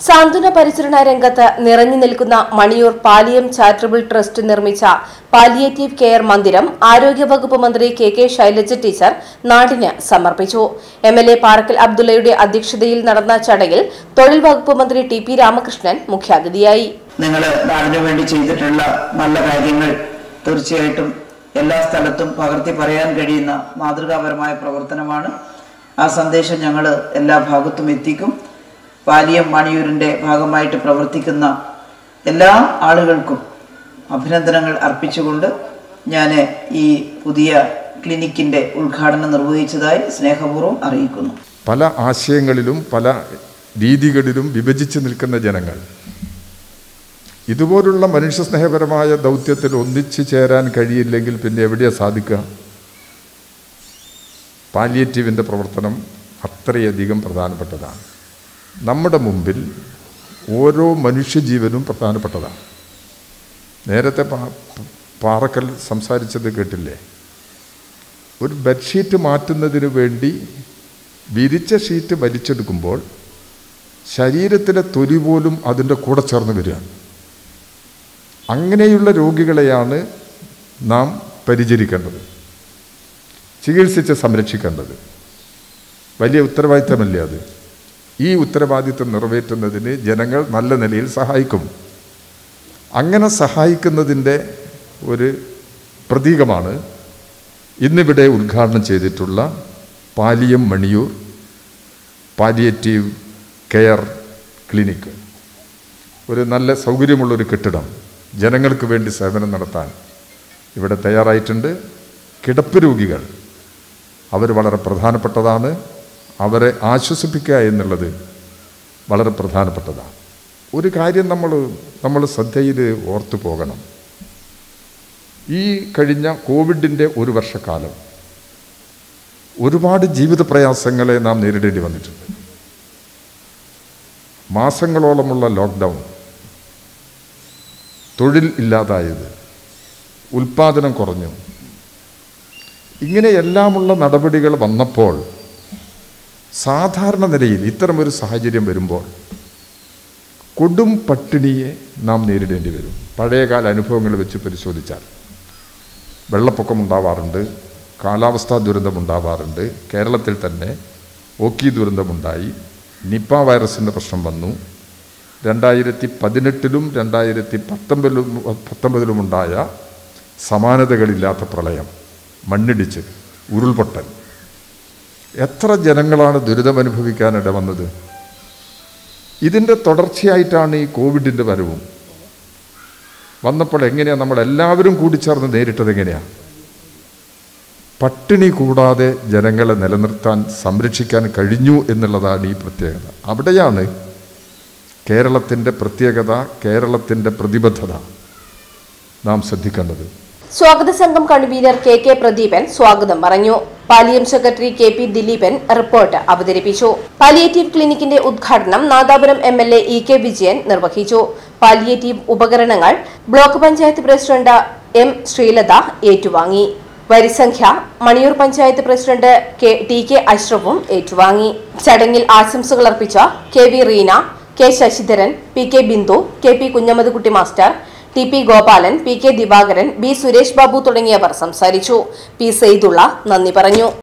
സാന്ത്വന പരിചരണ രംഗത്ത് നിറഞ്ഞു നിൽക്കുന്ന മണിയൂർ പാലിയം ചാരിറ്റബിൾ ട്രസ്റ്റ് നിർമ്മിച്ച പാലിയേറ്റീവ് കെയർ മന്ദിരം ആരോഗ്യവകുപ്പ് മന്ത്രി കെ കെ ശൈലജ ടീച്ചർ നാടിന് സമർപ്പിച്ചു എം എൽ എ പാറക്കൽ അബ്ദുള്ളയുടെ അധ്യക്ഷതയിൽ നടന്ന ചടങ്ങിൽ തൊഴിൽ വകുപ്പ് മന്ത്രി ടി പി രാമകൃഷ്ണൻ മുഖ്യാതിഥിയായി നിങ്ങൾ നാടിനു വേണ്ടി ചെയ്തിട്ടുള്ള നല്ല കാര്യങ്ങൾ തീർച്ചയായിട്ടും എല്ലാ സ്ഥലത്തും പകർത്തി പറയാൻ കഴിയുന്ന മാതൃകാപരമായ പ്രവർത്തനമാണ് ആ സന്ദേശം ഞങ്ങൾ എല്ലാ ഭാഗത്തും എത്തിക്കും പാലിയം മണിയൂരിൻ്റെ ഭാഗമായിട്ട് പ്രവർത്തിക്കുന്ന എല്ലാ ആളുകൾക്കും അഭിനന്ദനങ്ങൾ അർപ്പിച്ചുകൊണ്ട് ഞാൻ ഈ പുതിയ ക്ലിനിക്കിൻ്റെ ഉദ്ഘാടനം നിർവഹിച്ചതായി സ്നേഹപൂർവ്വം അറിയിക്കുന്നു പല ആശയങ്ങളിലും പല രീതികളിലും വിഭജിച്ച് നിൽക്കുന്ന ജനങ്ങൾ ഇതുപോലുള്ള മനുഷ്യസ്നേഹപരമായ ദൗത്യത്തിൽ ഒന്നിച്ചു ചേരാൻ കഴിയില്ലെങ്കിൽ പിന്നെ എവിടെയാണ് സാധിക്കുക പാലിയേറ്റീവിൻ്റെ പ്രവർത്തനം അത്രയധികം പ്രധാനപ്പെട്ടതാണ് നമ്മുടെ മുമ്പിൽ ഓരോ മനുഷ്യജീവനും പ്രധാനപ്പെട്ടതാണ് നേരത്തെ പാ പാറക്കൽ സംസാരിച്ചത് കേട്ടില്ലേ ഒരു ബെഡ്ഷീറ്റ് മാറ്റുന്നതിന് വേണ്ടി വിരിച്ച ഷീറ്റ് വലിച്ചെടുക്കുമ്പോൾ ശരീരത്തിലെ തൊലി പോലും അതിൻ്റെ കൂടെ ചേർന്ന് വരികയാണ് അങ്ങനെയുള്ള രോഗികളെയാണ് നാം പരിചരിക്കേണ്ടത് ചികിത്സിച്ച് സംരക്ഷിക്കേണ്ടത് വലിയ ഉത്തരവാദിത്തമല്ലേ അത് ഈ ഉത്തരവാദിത്തം നിറവേറ്റുന്നതിന് ജനങ്ങൾ നല്ല നിലയിൽ സഹായിക്കും അങ്ങനെ സഹായിക്കുന്നതിൻ്റെ ഒരു പ്രതീകമാണ് ഇന്നിവിടെ ഉദ്ഘാടനം ചെയ്തിട്ടുള്ള Paliyam Maniyur palliative care clinic ഒരു നല്ല സൗകര്യമുള്ളൊരു കെട്ടിടം ജനങ്ങൾക്ക് വേണ്ടി സേവനം നടത്താൻ ഇവിടെ തയ്യാറായിട്ടുണ്ട് കിടപ്പ് രോഗികൾ അവർ വളരെ പ്രധാനപ്പെട്ടതാണ് അവരെ ആശ്വസിപ്പിക്കുക എന്നുള്ളത് വളരെ പ്രധാനപ്പെട്ടതാണ് ഒരു കാര്യം നമ്മൾ നമ്മൾ ശ്രദ്ധയിൽ ഓർത്തു പോകണം ഈ കഴിഞ്ഞ കോവിഡിൻ്റെ ഒരു വർഷക്കാലം ഒരുപാട് ജീവിത പ്രയാസങ്ങളെ നാം നേരിടേണ്ടി വന്നിട്ടുണ്ട് മാസങ്ങളോളമുള്ള ലോക്ക്ഡൗൺ തൊഴിൽ ഇല്ലാതായത് ഉൽപാദനം കുറഞ്ഞു ഇങ്ങനെയെല്ലാമുള്ള നടപടികൾ വന്നപ്പോൾ സാധാരണ നിലയിൽ ഇത്തരമൊരു സാഹചര്യം വരുമ്പോൾ കൊടും പട്ടിണിയെ നാം നേരിടേണ്ടി വരും പഴയകാല അനുഭവങ്ങൾ വെച്ച് പരിശോധിച്ചാൽ വെള്ളപ്പൊക്കം ഉണ്ടാവാറുണ്ട് കാലാവസ്ഥാ ദുരന്തമുണ്ടാവാറുണ്ട് കേരളത്തിൽ തന്നെ ഓക്കി ദുരന്തമുണ്ടായി നിപ്പ വൈറസിൻ്റെ പ്രശ്നം വന്നു രണ്ടായിരത്തി പതിനെട്ടിലും രണ്ടായിരത്തി പത്തൊമ്പതിലും പത്തൊമ്പതിലുമുണ്ടായ സമാനതകളില്ലാത്ത പ്രളയം മണ്ണിടിച്ച് ഉരുൾപൊട്ടൽ എത്ര ജനങ്ങളാണ് ദുരിതമനുഭവിക്കാൻ ഇടവന്നത് ഇതിൻ്റെ തുടർച്ചയായിട്ടാണ് ഈ കോവിഡിൻ്റെ വരവും വന്നപ്പോൾ എങ്ങനെയാണ് നമ്മൾ എല്ലാവരും കൂടിച്ചേർന്ന് നേരിട്ടത് എങ്ങനെയാണ് പട്ടിണി കൂടാതെ ജനങ്ങളെ നിലനിർത്താൻ സംരക്ഷിക്കാൻ കഴിഞ്ഞു എന്നുള്ളതാണ് ഈ പ്രത്യേകത അവിടെയാണ് കേരളത്തിൻ്റെ പ്രത്യേകത കേരളത്തിൻ്റെ പ്രതിബദ്ധത നാം ശ്രദ്ധിക്കേണ്ടത് സ്വാഗത സംഘം കൺവീനർ കെ കെ പ്രദീപൻ സ്വാഗതം പറഞ്ഞു Paliyam secretary K P Dileepan report അവതരിപ്പിച്ചു പാലിയേറ്റീവ് ക്ലിനിക്കിന്റെ ഉദ്ഘാടനം Nadapuram M L A E K Vijayan നിർവഹിച്ചു പാലിയേറ്റീവ് ഉപകരണങ്ങൾ block panchayat president M Sreelatha ഏറ്റുവാങ്ങി വരിസംഖ്യ Maniyur panchayat president K T K അഷ്റഫും ഏറ്റുവാങ്ങി ചടങ്ങിൽ ആശംസകൾ അർപ്പിച്ച K V Reena K Sasidharan P K Bindu K P Kunhammadkutty master T P Gopalan P K Divakaran B Suresh Babu തുടങ്ങിയവർ സംസാരിച്ചു പി സെയ്തുള്ള നന്ദി പറഞ്ഞു